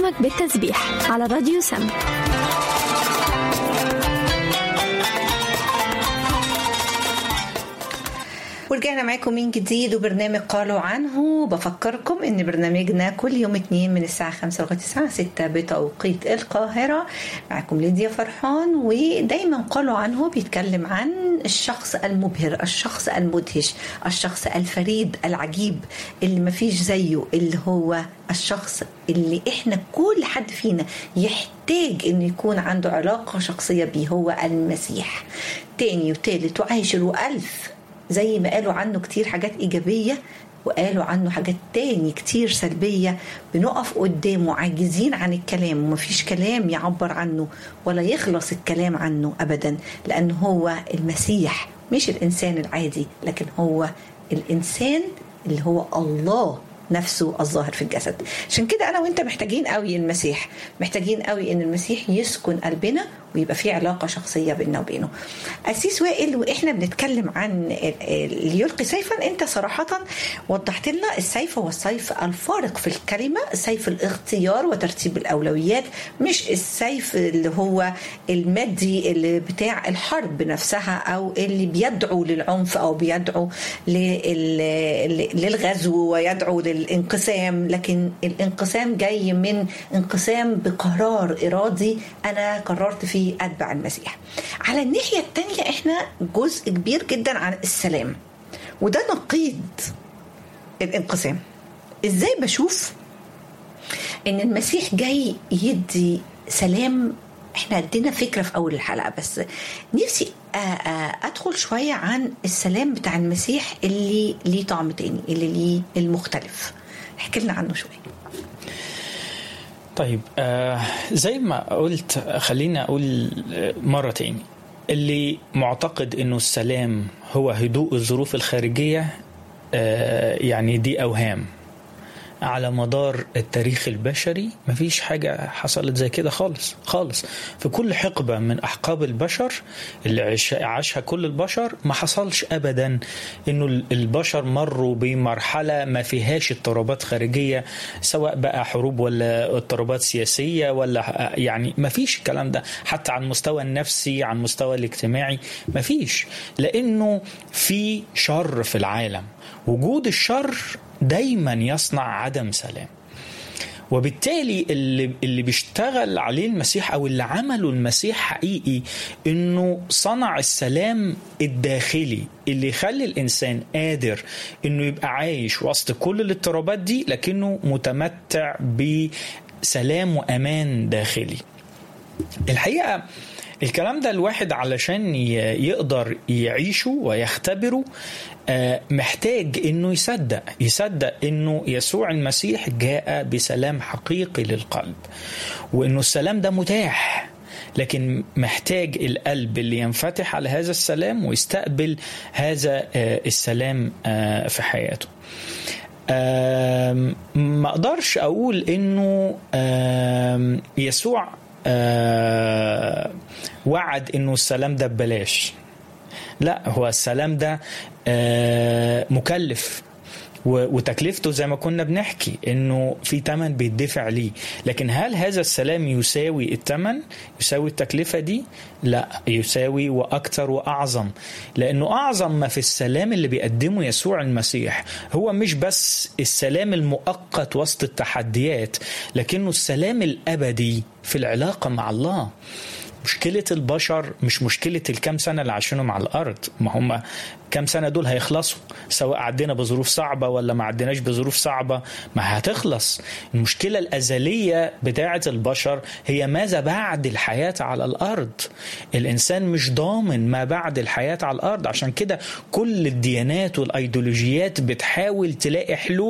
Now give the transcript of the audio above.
برنامج بالتسبيح على راديو سم ورجعنا معاكم من جديد وبرنامج قالوا عنه بفكركم ان برنامجنا كل يوم اتنين من الساعة خمسة لغاية الساعة ستة بتوقيت القاهرة معاكم ليديا فرحان ودايما قالوا عنه بيتكلم عن الشخص المبهر الشخص المدهش الشخص الفريد العجيب اللي مفيش زيه اللي هو الشخص اللي احنا كل حد فينا يحتاج انه يكون عنده علاقة شخصية بيه هو المسيح تاني وتالت وعاشر وألف زي ما قالوا عنه كتير حاجات إيجابية وقالوا عنه حاجات تاني كتير سلبية بنقف قدامه عاجزين عن الكلام ومفيش كلام يعبر عنه ولا يخلص الكلام عنه أبدا لأنه هو المسيح مش الإنسان العادي لكن هو الإنسان اللي هو الله نفسه الظاهر في الجسد عشان كده انا وانت محتاجين قوي المسيح محتاجين قوي ان المسيح يسكن قلبنا ويبقى في علاقه شخصيه بيننا وبينه اسيس وائل واحنا بنتكلم عن اللي يلقي سيفا انت صراحه وضحت لنا السيف هو السيف الفارق في الكلمه سيف الاختيار وترتيب الاولويات مش السيف اللي هو المادي اللي بتاع الحرب نفسها او اللي بيدعو للعنف او بيدعو للغزو ويدعو للانقسام لكن الانقسام جاي من انقسام بقرار ارادي انا قررت فيه اتبع المسيح على الناحيه الثانيه احنا جزء كبير جدا عن السلام وده نقيض الانقسام ازاي بشوف ان المسيح جاي يدي سلام احنا ادينا فكره في اول الحلقه بس نفسي ادخل شويه عن السلام بتاع المسيح اللي ليه طعم تاني اللي ليه المختلف احكي لنا عنه شويه طيب آه زي ما قلت خلينا اقول مره تاني اللي معتقد انه السلام هو هدوء الظروف الخارجيه آه يعني دي اوهام على مدار التاريخ البشري مفيش حاجة حصلت زي كده خالص خالص في كل حقبة من أحقاب البشر اللي عاشها كل البشر ما حصلش أبدا إنه البشر مروا بمرحلة ما فيهاش اضطرابات خارجية سواء بقى حروب ولا اضطرابات سياسية ولا يعني ما فيش الكلام ده حتى على المستوى النفسي على المستوى الاجتماعي ما فيش لأنه في شر في العالم وجود الشر دايما يصنع عدم سلام وبالتالي اللي اللي بيشتغل عليه المسيح او اللي عمله المسيح حقيقي انه صنع السلام الداخلي اللي يخلي الانسان قادر انه يبقى عايش وسط كل الاضطرابات دي لكنه متمتع بسلام وامان داخلي. الحقيقه الكلام ده الواحد علشان يقدر يعيشه ويختبره محتاج انه يصدق يصدق انه يسوع المسيح جاء بسلام حقيقي للقلب وانه السلام ده متاح لكن محتاج القلب اللي ينفتح على هذا السلام ويستقبل هذا السلام في حياته ما اقدرش اقول انه يسوع آه وعد انه السلام ده ببلاش لا هو السلام ده آه مكلف وتكلفته زي ما كنا بنحكي انه في ثمن بيدفع ليه لكن هل هذا السلام يساوي الثمن يساوي التكلفه دي لا يساوي واكثر واعظم لانه اعظم ما في السلام اللي بيقدمه يسوع المسيح هو مش بس السلام المؤقت وسط التحديات لكنه السلام الابدي في العلاقه مع الله مشكلة البشر مش مشكلة الكام سنة اللي عايشينهم على الأرض ما هم كام سنة دول هيخلصوا سواء عدينا بظروف صعبة ولا ما عديناش بظروف صعبة ما هتخلص المشكلة الأزلية بتاعة البشر هي ماذا بعد الحياة على الأرض الإنسان مش ضامن ما بعد الحياة على الأرض عشان كده كل الديانات والأيديولوجيات بتحاول تلاقي حلول